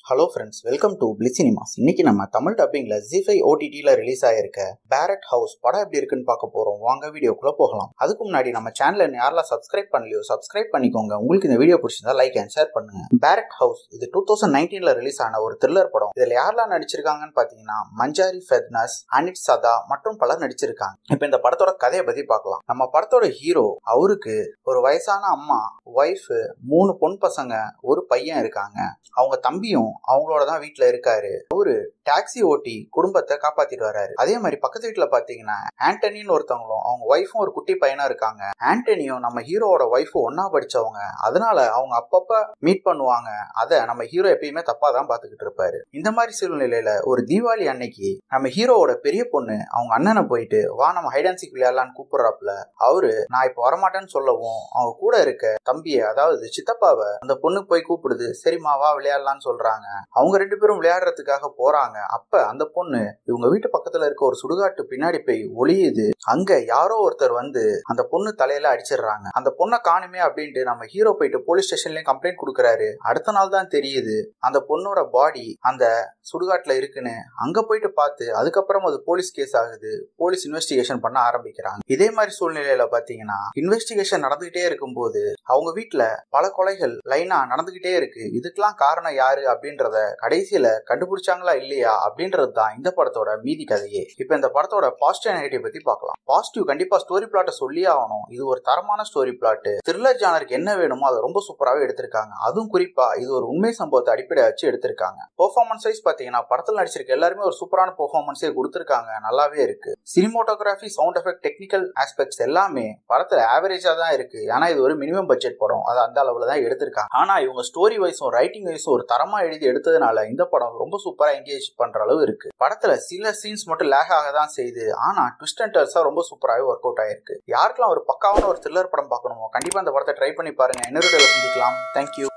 hello friends welcome to பிளி cinemas இன்னைக்கு நம்ம தமிழ் டப்பிங்ல ஜிஃபை ஓடிடியில் ரிலீஸ் ஆயிருக்க பேரட் ஹவுஸ் படம் எப்படி இருக்குன்னு பார்க்க போறோம் வாங்க வீடியோக்குள்ள போகலாம் அதுக்கு முன்னாடி நம்ம சேனலை யாரெல்லாம் சப்ஸ்கிரைப் பண்ணலையோ சப்ஸ்கிரைப் பண்ணிக்கோங்க உங்களுக்கு இந்த வீடியோ பிடிச்சிருந்தா லைக் அண்ட் ஷேர் பண்ணுங்க பேரட் ஹவுஸ் இது டூ தௌசண்ட் நைன்டீன்ல ரிலீஸ் ஆன ஒரு த்ரில்லர் படம் இதுல யாரெல்லாம் நடிச்சிருக்காங்கன்னு பாத்தீங்கன்னா மஞ்சாரி ஃபெத்னஸ் அனிட் சதா மற்றும் பலர் நடிச்சிருக்காங்க இப்போ இந்த படத்தோட கதையை பத்தி பார்க்கலாம் நம்ம படத்தோட ஹீரோ அவருக்கு ஒரு வயசான அம்மா ஒய்ஃப் மூணு பொன் பசங்க ஒரு பையன் இருக்காங்க அவங்க தம்பியும் அவங்களோட தான் வீட்டுல இருக்காரு அவரு டாக்ஸி ஓட்டி குடும்பத்தை காப்பாத்திட்டு வராரு அதே மாதிரி பக்கத்து வீட்டுல பாத்தீங்கன்னா ஆண்டனின்னு ஒருத்தவங்களும் அவங்க ஒய்ஃபும் ஒரு குட்டி பையனா இருக்காங்க ஆண்டனியும் நம்ம ஹீரோவோட ஒய்ஃபும் ஒன்னா படிச்சவங்க அதனால அவங்க அப்பப்ப மீட் பண்ணுவாங்க அத நம்ம ஹீரோ எப்பயுமே தப்பா தான் பாத்துக்கிட்டு இருப்பாரு இந்த மாதிரி சூழ்நிலையில ஒரு தீபாவளி அன்னைக்கு நம்ம ஹீரோவோட பெரிய பொண்ணு அவங்க அண்ணனை போயிட்டு வா நம்ம ஹைடான்சிக் விளையாடலான்னு கூப்பிடுறாப்புல அவரு நான் இப்ப வரமாட்டேன்னு சொல்லவும் அவங்க கூட இருக்க தம்பிய அதாவது சித்தப்பாவை அந்த பொண்ணு போய் கூப்பிடுது சரிம்மா வா விளையாடலாம்னு சொல்றாங்க அவங்க ரெண்டு பேரும் விளையாடுறதுக்காக போறாங்க அப்ப அந்த பொண்ணு இவங்க வீட்டு பக்கத்துல இருக்க ஒரு சுடுகாட்டு பின்னாடி போய் ஒளியுது அங்க யாரோ ஒருத்தர் வந்து அந்த பொண்ணு தலையில அடிச்சிடுறாங்க அந்த பொண்ணை காணுமே அப்படின்ட்டு நம்ம ஹீரோ போயிட்டு போலீஸ் ஸ்டேஷன்லயும் கம்ப்ளைண்ட் கொடுக்குறாரு அடுத்த நாள் தான் தெரியுது அந்த பொண்ணோட பாடி அந்த சுடுகாட்டுல இருக்குன்னு அங்க போயிட்டு பார்த்து அதுக்கப்புறம் அது போலீஸ் கேஸ் ஆகுது போலீஸ் இன்வெஸ்டிகேஷன் பண்ண ஆரம்பிக்கிறாங்க இதே மாதிரி சூழ்நிலையில பாத்தீங்கன்னா இன்வெஸ்டிகேஷன் நடந்துகிட்டே இருக்கும்போது அவங்க வீட்டுல பல கொலைகள் லைனா நடந்துகிட்டே இருக்கு இதுக்கெல்லாம் காரணம் யாரு அப்படின்றத கடைசியில கண்டுபிடிச்சாங்களா இல்லையா அப்படின்றது தான் இந்த படத்தோட மீதி கதையே இப்ப இந்த படத்தோட பாசிட்டிவ் நெகட்டிவ் பத்தி பார்க்கலாம் பாசிட்டிவ் கண்டிப்பா ஸ்டோரி பிளாட்டை சொல்லியே ஆகணும் இது ஒரு தரமான ஸ்டோரி பிளாட் த்ரில்லர் ஜானருக்கு என்ன வேணுமோ அதை ரொம்ப சூப்பராகவே எடுத்திருக்காங்க அதுவும் குறிப்பா இது ஒரு உண்மை சம்பவத்தை அடிப்படையா வச்சு எடுத்திருக்காங்க பெர்ஃபார்மன்ஸ் வைஸ் பாத்தீங்கன்னா படத்தில் நடிச்சிருக்க எல்லாருமே ஒரு சூப்பரான பெர்ஃபார்மன்ஸே கொடுத்திருக்காங்க நல்லாவே இருக்கு cinematography sound effect technical aspects எல்லாமே படத்துல ஆவரேஜா தான் இருக்கு ஏன்னா இது ஒரு மினிமம் பட்ஜெட் படம் அது அந்த அளவுல தான் எடுத்திருக்காங்க ஆனா இவங்க ஸ்டோரி வைஸும் ரைட்டிங் வைஸும் ஒரு தரமா எழுதி எடுத்ததுனால இந்த படம் ரொம்ப சூப்பரா என்கேஜ் பண்ற அளவு இருக்கு படத்துல சில சீன்ஸ் மட்டும் லேக் ஆக தான் செய்யுது ஆனா ட்விஸ்ட் அண்ட் டர்ஸா ரொம்ப சூப்பராகவே ஒர்க் அவுட் ஆயிருக்கு யாருக்கெல்லாம் ஒரு பக்காவான ஒரு த்ரில்லர் படம் பார்க்கணுமோ கண்டிப்பா இந்த படத்தை ட்ரை பண்ணி பாருங்க இன்னொரு சந்திக்கலாம் தேங்க்யூ